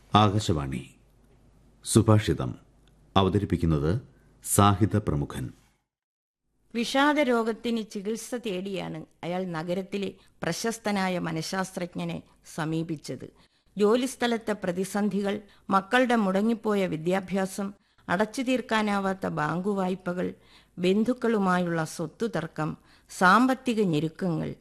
ആകാശവാണി സുഭാഷിതം അവതരിപ്പിക്കുന്നത് സാഹിത്യ പ്രമുഖൻ വിഷാദരോഗത്തിന് ചികിത്സ തേടിയാണ് അയാൾ നഗരത്തിലെ പ്രശസ്തനായ മനഃശാസ്ത്രജ്ഞനെ സമീപിച്ചത് ജോലിസ്ഥലത്തെ പ്രതിസന്ധികൾ മക്കളുടെ മുടങ്ങിപ്പോയ വിദ്യാഭ്യാസം അടച്ചു തീർക്കാനാവാത്ത ബാങ്കു വായ്പകൾ ബന്ധുക്കളുമായുള്ള സ്വത്തു തർക്കം സാമ്പത്തിക ഞെരുക്കങ്ങൾ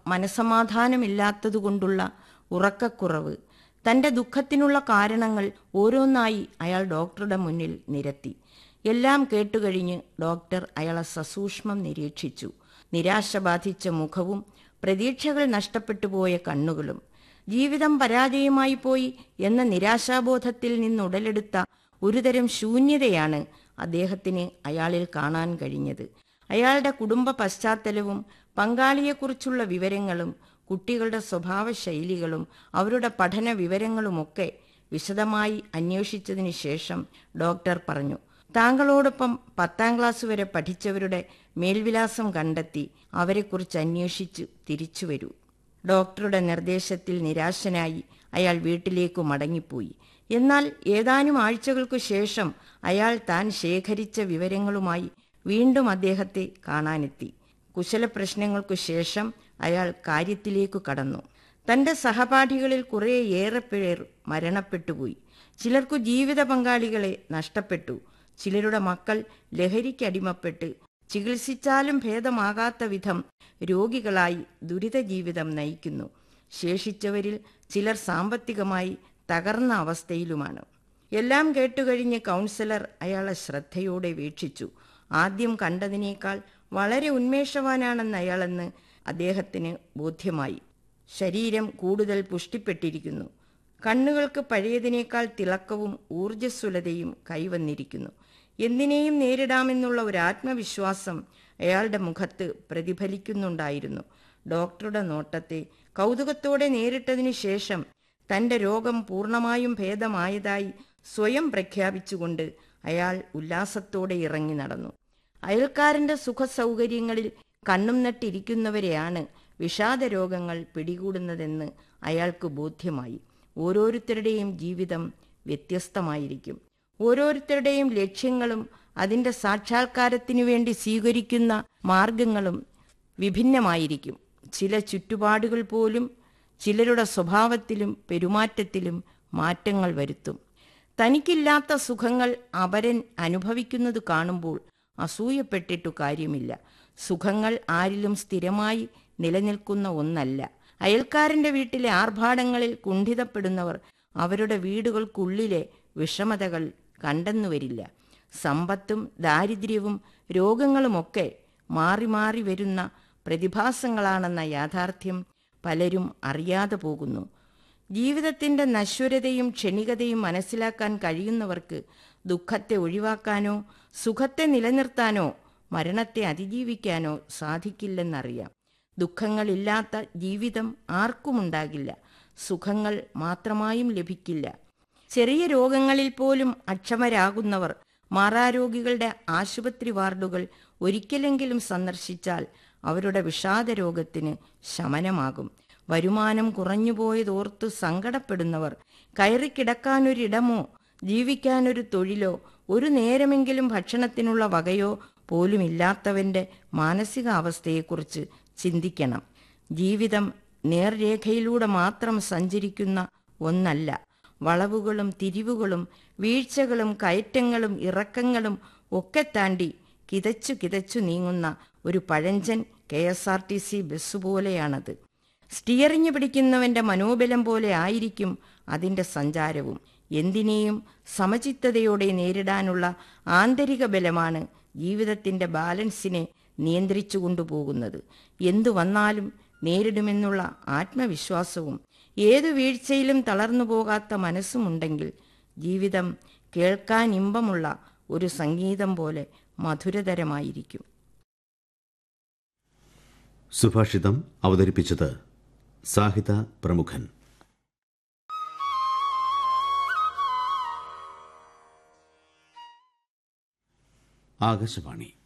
മനസമാധാനമില്ലാത്തതുകൊണ്ടുള്ള ഉറക്കക്കുറവ് തന്റെ ദുഃഖത്തിനുള്ള കാരണങ്ങൾ ഓരോന്നായി അയാൾ ഡോക്ടറുടെ മുന്നിൽ നിരത്തി എല്ലാം കേട്ടുകഴിഞ്ഞ് ഡോക്ടർ അയാളെ സസൂക്ഷ്മം നിരീക്ഷിച്ചു നിരാശ ബാധിച്ച മുഖവും പ്രതീക്ഷകൾ നഷ്ടപ്പെട്ടു പോയ കണ്ണുകളും ജീവിതം പരാജയമായി പോയി എന്ന നിരാശാബോധത്തിൽ നിന്നുടലെടുത്ത ഒരുതരം ശൂന്യതയാണ് അദ്ദേഹത്തിന് അയാളിൽ കാണാൻ കഴിഞ്ഞത് അയാളുടെ കുടുംബ പശ്ചാത്തലവും പങ്കാളിയെക്കുറിച്ചുള്ള വിവരങ്ങളും കുട്ടികളുടെ സ്വഭാവ ശൈലികളും അവരുടെ പഠന വിവരങ്ങളുമൊക്കെ വിശദമായി അന്വേഷിച്ചതിന് ശേഷം ഡോക്ടർ പറഞ്ഞു താങ്കളോടൊപ്പം പത്താം ക്ലാസ് വരെ പഠിച്ചവരുടെ മേൽവിലാസം കണ്ടെത്തി അവരെക്കുറിച്ച് അന്വേഷിച്ചു തിരിച്ചു വരൂ ഡോക്ടറുടെ നിർദ്ദേശത്തിൽ നിരാശനായി അയാൾ വീട്ടിലേക്കു മടങ്ങിപ്പോയി എന്നാൽ ഏതാനും ആഴ്ചകൾക്കു ശേഷം അയാൾ താൻ ശേഖരിച്ച വിവരങ്ങളുമായി വീണ്ടും അദ്ദേഹത്തെ കാണാനെത്തി കുശല പ്രശ്നങ്ങൾക്കു ശേഷം അയാൾ കാര്യത്തിലേക്കു കടന്നു തന്റെ സഹപാഠികളിൽ കുറേയേറെ പേർ മരണപ്പെട്ടുപോയി ചിലർക്കു ജീവിത പങ്കാളികളെ നഷ്ടപ്പെട്ടു ചിലരുടെ മക്കൾ ലഹരിക്കടിമപ്പെട്ട് ചികിത്സിച്ചാലും ഭേദമാകാത്ത വിധം രോഗികളായി ദുരിത ജീവിതം നയിക്കുന്നു ശേഷിച്ചവരിൽ ചിലർ സാമ്പത്തികമായി തകർന്ന അവസ്ഥയിലുമാണ് എല്ലാം കേട്ടുകഴിഞ്ഞ് കൗൺസിലർ അയാളെ ശ്രദ്ധയോടെ വീക്ഷിച്ചു ആദ്യം കണ്ടതിനേക്കാൾ വളരെ ഉന്മേഷവാനാണെന്ന് അയാളെന്ന് അദ്ദേഹത്തിന് ബോധ്യമായി ശരീരം കൂടുതൽ പുഷ്ടിപ്പെട്ടിരിക്കുന്നു കണ്ണുകൾക്ക് പഴയതിനേക്കാൾ തിളക്കവും ഊർജ്ജസ്വലതയും കൈവന്നിരിക്കുന്നു എന്തിനേയും നേരിടാമെന്നുള്ള ഒരു ആത്മവിശ്വാസം അയാളുടെ മുഖത്ത് പ്രതിഫലിക്കുന്നുണ്ടായിരുന്നു ഡോക്ടറുടെ നോട്ടത്തെ കൗതുകത്തോടെ നേരിട്ടതിനു ശേഷം തന്റെ രോഗം പൂർണ്ണമായും ഭേദമായതായി സ്വയം പ്രഖ്യാപിച്ചുകൊണ്ട് അയാൾ ഉല്ലാസത്തോടെ ഇറങ്ങി നടന്നു അയൽക്കാരന്റെ സുഖസൗകര്യങ്ങളിൽ കണ്ണും നട്ടിരിക്കുന്നവരെയാണ് വിഷാദ രോഗങ്ങൾ പിടികൂടുന്നതെന്ന് അയാൾക്ക് ബോധ്യമായി ഓരോരുത്തരുടെയും ജീവിതം വ്യത്യസ്തമായിരിക്കും ഓരോരുത്തരുടെയും ലക്ഷ്യങ്ങളും അതിൻ്റെ സാക്ഷാത്കാരത്തിനു വേണ്ടി സ്വീകരിക്കുന്ന മാർഗങ്ങളും വിഭിന്നമായിരിക്കും ചില ചുറ്റുപാടുകൾ പോലും ചിലരുടെ സ്വഭാവത്തിലും പെരുമാറ്റത്തിലും മാറ്റങ്ങൾ വരുത്തും തനിക്കില്ലാത്ത സുഖങ്ങൾ അപരൻ അനുഭവിക്കുന്നത് കാണുമ്പോൾ അസൂയപ്പെട്ടിട്ടു കാര്യമില്ല സുഖങ്ങൾ ആരിലും സ്ഥിരമായി നിലനിൽക്കുന്ന ഒന്നല്ല അയൽക്കാരന്റെ വീട്ടിലെ ആർഭാടങ്ങളിൽ കുണ്ഠിതപ്പെടുന്നവർ അവരുടെ വീടുകൾക്കുള്ളിലെ വിഷമതകൾ കണ്ടെന്നു വരില്ല സമ്പത്തും ദാരിദ്ര്യവും രോഗങ്ങളുമൊക്കെ മാറി മാറി വരുന്ന പ്രതിഭാസങ്ങളാണെന്ന യാഥാർത്ഥ്യം പലരും അറിയാതെ പോകുന്നു ജീവിതത്തിന്റെ നശ്വരതയും ക്ഷണികതയും മനസ്സിലാക്കാൻ കഴിയുന്നവർക്ക് ദുഃഖത്തെ ഒഴിവാക്കാനോ സുഖത്തെ നിലനിർത്താനോ മരണത്തെ അതിജീവിക്കാനോ സാധിക്കില്ലെന്നറിയാം ദുഃഖങ്ങളില്ലാത്ത ജീവിതം ആർക്കുമുണ്ടാകില്ല സുഖങ്ങൾ മാത്രമായും ലഭിക്കില്ല ചെറിയ രോഗങ്ങളിൽ പോലും അക്ഷമരാകുന്നവർ മാറാരോഗികളുടെ ആശുപത്രി വാർഡുകൾ ഒരിക്കലെങ്കിലും സന്ദർശിച്ചാൽ അവരുടെ വിഷാദ രോഗത്തിന് ശമനമാകും വരുമാനം കുറഞ്ഞുപോയതോർത്ത് സങ്കടപ്പെടുന്നവർ കയറിക്കിടക്കാനൊരിടമോ ജീവിക്കാനൊരു തൊഴിലോ ഒരു നേരമെങ്കിലും ഭക്ഷണത്തിനുള്ള വകയോ പോലുമില്ലാത്തവന്റെ മാനസികാവസ്ഥയെക്കുറിച്ച് ചിന്തിക്കണം ജീവിതം നേർരേഖയിലൂടെ മാത്രം സഞ്ചരിക്കുന്ന ഒന്നല്ല വളവുകളും തിരിവുകളും വീഴ്ചകളും കയറ്റങ്ങളും ഇറക്കങ്ങളും ഒക്കെ താണ്ടി കിതച്ചു കിതച്ചു നീങ്ങുന്ന ഒരു പഴഞ്ചൻ K S R T C bus പോലെയാണത് സ്റ്റിയറിംഗ് പിടിക്കുന്നവന്റെ മനോബലം പോലെ ആയിരിക്കും അതിൻ്റെ സഞ്ചാരവും എന്തിനേയും സമചിത്തതയോടെ നേരിടാനുള്ള ആന്തരിക ബലമാണ് ജീവിതത്തിൻ്റെ ബാലൻസിനെ നിയന്ത്രിച്ചു കൊണ്ടുപോകുന്നത് എന്തു വന്നാലും നേരിടുമെന്നുള്ള ആത്മവിശ്വാസവും ഏതു വീഴ്ചയിലും തളർന്നു പോകാത്ത മനസ്സുമുണ്ടെങ്കിൽ ജീവിതം കേൾക്കാൻ ഇമ്പമുള്ള ഒരു സംഗീതം പോലെ മധുരതരമായിരിക്കും സുഭാഷിതം അവതരിപ്പിച്ചത് സാഹിത്യ പ്രമുഖൻ ആകാശവാണി